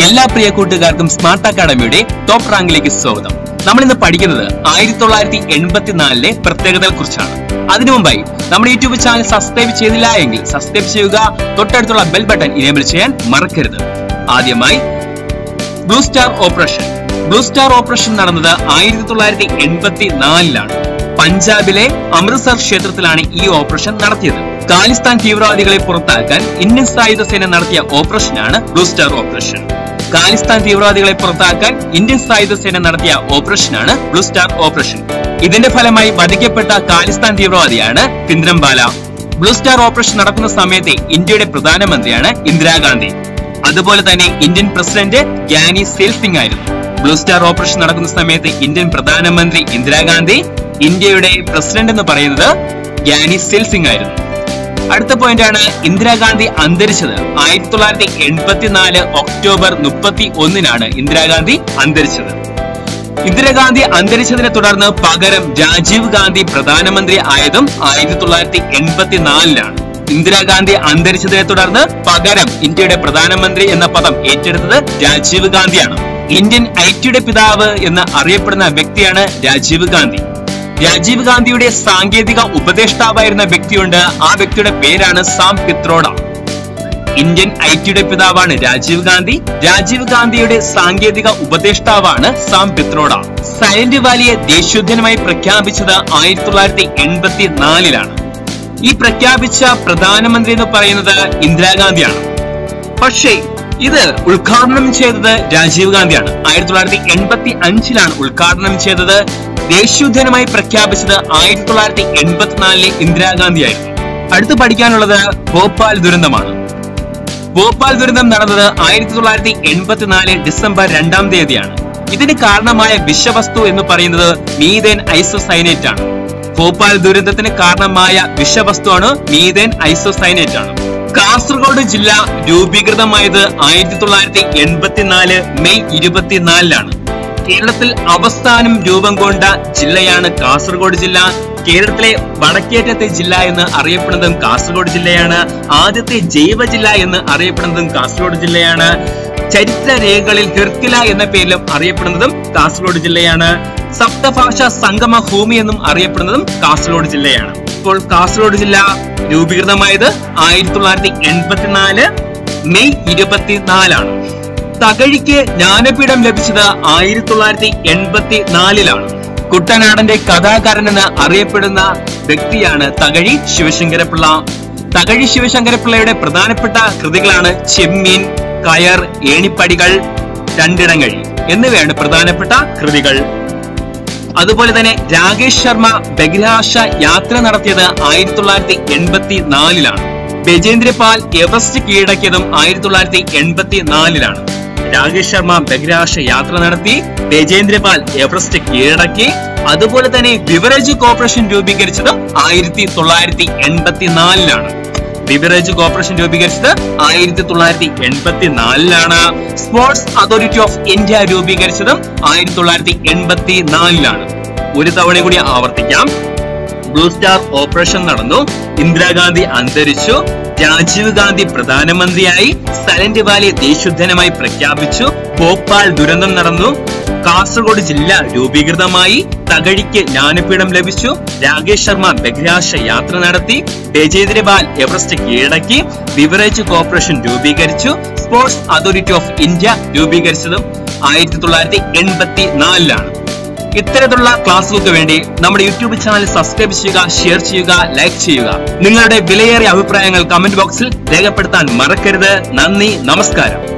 എല്ലാ പ്രിയ കൂട്ടുകാർക്കും smart അക്കാഡമിയുടെ top റാങ്കിലേക്ക് സ്വാഗതം നമ്മൾ ഇന്ന് പഠിക്കുന്നത് ആയിരത്തി തൊള്ളായിരത്തി എൺപത്തിനാലിലെ പ്രത്യേകതകളെ കുറിച്ചാണ് അതിനു മുമ്പായി നമ്മുടെ യൂട്യൂബ് ചാനൽ സബ്സ്ക്രൈബ് ചെയ്തില്ല എങ്കിൽ സബ്സ്ക്രൈബ് ചെയ്യുക തൊട്ടടുത്തുള്ള ബെൽ ബട്ടൺ ഇനേബിൾ ചെയ്യാൻ മറക്കരുത് ആദ്യമായി blue star operation blue star operation നടന്നത് ആയിരത്തി തൊള്ളായിരത്തി എൺപത്തി നാലിലാണ് പഞ്ചാബിലെ അമൃത്സർ ക്ഷേത്രത്തിലാണ് ഈ ഓപ്പറേഷൻ നടത്തിയത് ഖാലിസ്ഥാൻ തീവ്രവാദികളെ പുറത്താക്കാൻ ഇന്ത്യൻ സായുധ സേന നടത്തിയ ഓപ്പറേഷനാണ് ബ്ലൂ സ്റ്റാർ ഓപ്പറേഷൻ ഖാലിസ്ഥാൻ തീവ്രവാദികളെ പുറത്താക്കാൻ ഇന്ത്യൻ സായുധ സേന നടത്തിയ ഓപ്പറേഷനാണ് ബ്ലൂ സ്റ്റാർ ഓപ്പറേഷൻ ഇതിന്റെ ഫലമായി വധിക്കപ്പെട്ട ഖാലിസ്ഥാൻ തീവ്രവാദിയാണ് പിന്ദ്രംബാല ബ്ലൂ സ്റ്റാർ ഓപ്പറേഷൻ നടക്കുന്ന സമയത്തെ ഇന്ത്യയുടെ പ്രധാനമന്ത്രിയാണ് ഇന്ദിരാഗാന്ധി അതുപോലെ തന്നെ ഇന്ത്യൻ പ്രസിഡന്റ് ഗ്യാനി സെയിൽ സിംഗ് ആയിരുന്നു ബ്ലൂ സ്റ്റാർ ഓപ്പറേഷൻ നടക്കുന്ന സമയത്ത് ഇന്ത്യൻ പ്രധാനമന്ത്രി ഇന്ദിരാഗാന്ധി ഇന്ത്യയുടെ പ്രസിഡന്റ് എന്ന് പറയുന്നത് ഗ്യാനി സെയിൽ സിംഗ് ആയിരുന്നു അടുത്ത പോയിന്റ് ആണ് ഇന്ദിരാഗാന്ധി അന്തരിച്ചത് ആയിരത്തി തൊള്ളായിരത്തി എൺപത്തിനാല് ഒക്ടോബർ മുപ്പത്തി ഒന്നിനാണ് ഇന്ദിരാഗാന്ധി അന്തരിച്ചത് ഇന്ദിരാഗാന്ധി അന്തരിച്ചതിനെ തുടർന്ന് പകരം രാജീവ് ഗാന്ധി പ്രധാനമന്ത്രി ആയതും ആയിരത്തി തൊള്ളായിരത്തി എൺപത്തിനാലിലാണ് ഇന്ദിരാഗാന്ധി അന്തരിച്ചതിനെ തുടർന്ന് പകരം ഇന്ത്യയുടെ പ്രധാനമന്ത്രി എന്ന പദം ഏറ്റെടുത്തത് രാജീവ് ഗാന്ധിയാണ് ഇന്ത്യൻ ഐക്യയുടെ പിതാവ് എന്ന് അറിയപ്പെടുന്ന വ്യക്തിയാണ് രാജീവ് ഗാന്ധി രാജീവ് ഗാന്ധിയുടെ സാങ്കേതിക ഉപദേഷ്ടാവായിരുന്ന വ്യക്തിയുണ്ട് ആ വ്യക്തിയുടെ പേരാണ് സാം പിത്രോഡ ഇന്ത്യൻ ഐക്യയുടെ പിതാവാണ് രാജീവ് ഗാന്ധി രാജീവ് ഗാന്ധിയുടെ സാങ്കേതിക ഉപദേഷ്ടാവാണ് സാം പിത്രോഡ സൈലന്റ് വാലിയെ ദേശീയോദ്യാനമായി പ്രഖ്യാപിച്ചത് ആയിരത്തി തൊള്ളായിരത്തി എൺപത്തി നാലിലാണ് ഈ പ്രഖ്യാപിച്ച പ്രധാനമന്ത്രി എന്ന് പറയുന്നത് ഇന്ദിരാഗാന്ധിയാണ് പക്ഷേ ഇത് ഉദ്ഘാടനം ചെയ്തത് രാജീവ് ഗാന്ധിയാണ് ആയിരത്തി തൊള്ളായിരത്തി എൺപത്തി അഞ്ചിലാണ് ഉദ്ഘാടനം ചെയ്തത് ദേശീയോദ്യാനമായി പ്രഖ്യാപിച്ചത് ആയിരത്തി തൊള്ളായിരത്തി എൺപത്തിനാലിലെ ഇന്ദിരാഗാന്ധിയായിരുന്നു അടുത്ത് പഠിക്കാനുള്ളത് ഭോപ്പാൽ ദുരന്തമാണ് ഭോപ്പാൽ ദുരന്തം നടന്നത് ആയിരത്തി തൊള്ളായിരത്തി എൺപത്തിനാല് ഡിസംബർ രണ്ടാം തീയതിയാണ് ഇതിന് കാരണമായ വിഷവസ്തു എന്ന് പറയുന്നത് മീതേൻ ഐസോസൈനേറ്റ് ആണ് ഭോപ്പാൽ ദുരന്തത്തിന് കാരണമായ വിഷവസ്തുവാണ് മീതേൻ ഐസോസൈനേറ്റ് ആണ് കാസർഗോഡ് ജില്ല രൂപീകൃതമായത് ആയിരത്തി തൊള്ളായിരത്തി എൺപത്തിനാല് മെയ് ഇരുപത്തിനാലിലാണ് കേരളത്തിൽ അവസാനം രൂപം കൊണ്ട ജില്ലയാണ് കാസർഗോഡ് ജില്ല കേരളത്തിലെ വടക്കേറ്റത്തെ ജില്ല എന്ന് അറിയപ്പെടുന്നതും കാസർഗോഡ് ജില്ലയാണ് ആദ്യത്തെ ജൈവ ജില്ല എന്ന് അറിയപ്പെടുന്നതും കാസർഗോഡ് ജില്ലയാണ് ചരിത്ര രേഖകളിൽ ഹിർക്കില എന്ന പേരിലും അറിയപ്പെടുന്നതും കാസർഗോഡ് ജില്ലയാണ് സപ്തഭാഷ സംഗമ ഭൂമി എന്നും അറിയപ്പെടുന്നതും കാസർഗോഡ് ജില്ലയാണ് ഇപ്പോൾ കാസർഗോഡ് ജില്ല രൂപീകൃതമായത് ആയിരത്തി തൊള്ളായിരത്തി എൺപത്തിനാല് മെയ് ഇരുപത്തിനാലാണ് തകഴിക്ക് ജ്ഞാനപീഠം ലഭിച്ചത് ആയിരത്തി തൊള്ളായിരത്തി എൺപത്തി നാലിലാണ് കുട്ടനാടന്റെ കഥാകാരൻ എന്ന് അറിയപ്പെടുന്ന വ്യക്തിയാണ് തകഴി ശിവശങ്കരപിള്ള തകഴി ശിവശങ്കരപിള്ളയുടെ പ്രധാനപ്പെട്ട കൃതികളാണ് ചെമ്മീൻ കയർ ഏണിപ്പടികൾ രണ്ടിടങ്ങഴി എന്നിവയാണ് പ്രധാനപ്പെട്ട കൃതികൾ അതുപോലെ തന്നെ രാകേഷ് ശർമ്മ ബഹിരാകാശ യാത്ര നടത്തിയത് ആയിരത്തി തൊള്ളായിരത്തി എൺപത്തി നാലിലാണ് ബജേന്ദ്രപാൽ എവറസ്റ്റ് കീഴടക്കിയതും ആയിരത്തി തൊള്ളായിരത്തി എൺപത്തി നാലിലാണ് രാകേഷ് ശർമ്മ ബഹിരാകാശ യാത്ര നടത്തി ബജേന്ദ്രപാൽ എവറസ്റ്റ് കീഴടക്കി അതുപോലെ തന്നെ ബിവറേജ് കോർപ്പറേഷൻ രൂപീകരിച്ചതും ആയിരത്തി തൊള്ളായിരത്തി എൺപത്തി നാലിലാണ് ബിവറേജ് കോർപ്പറേഷൻ രൂപീകരിച്ചത് ആയിരത്തി തൊള്ളായിരത്തി എൺപത്തി നാലിലാണ് സ്പോർട്സ് അതോറിറ്റി ഓഫ് ഇന്ത്യ രൂപീകരിച്ചതും ആയിരത്തി തൊള്ളായിരത്തി എൺപത്തി നാലിലാണ് ഒരു തവണ കൂടി ആവർത്തിക്കാം ബ്ലൂ സ്റ്റാർ ഓപ്പറേഷൻ നടന്നു ഇന്ദിരാഗാന്ധി അന്തരിച്ചു രാജീവ് ഗാന്ധി പ്രധാനമന്ത്രിയായി സൈലന്റ് വാലി ദേശീയോദ്യാനമായി പ്രഖ്യാപിച്ചു ഭോപ്പാൽ ദുരന്തം നടന്നു കാസർഗോഡ് ജില്ല രൂപീകൃതമായി തകഴിക്ക് ജ്ഞാനപീഠം ലഭിച്ചു രാകേഷ് ശർമ്മ ബഹിരാകാശ യാത്ര നടത്തി ബജേന്ദ്രപാൽ എവറസ്റ്റ് കീഴടക്കി ബിവറേജ് കോർപ്പറേഷൻ രൂപീകരിച്ചു സ്പോർട്സ് അതോറിറ്റി ഓഫ് ഇന്ത്യ രൂപീകരിച്ചതും ആയിരത്തി തൊള്ളായിരത്തി എൺപത്തി നാലിലാണ് ഇത്തരത്തിലുള്ള ക്ലാസ്സുകൾക്ക് വേണ്ടി നമ്മുടെ യൂട്യൂബ് ചാനൽ സബ്സ്ക്രൈബ് ചെയ്യുക ഷെയർ ചെയ്യുക ലൈക്ക് ചെയ്യുക നിങ്ങളുടെ വിലയേറിയ അഭിപ്രായങ്ങൾ കമന്റ് ബോക്സിൽ രേഖപ്പെടുത്താൻ മറക്കരുത് നന്ദി നമസ്കാരം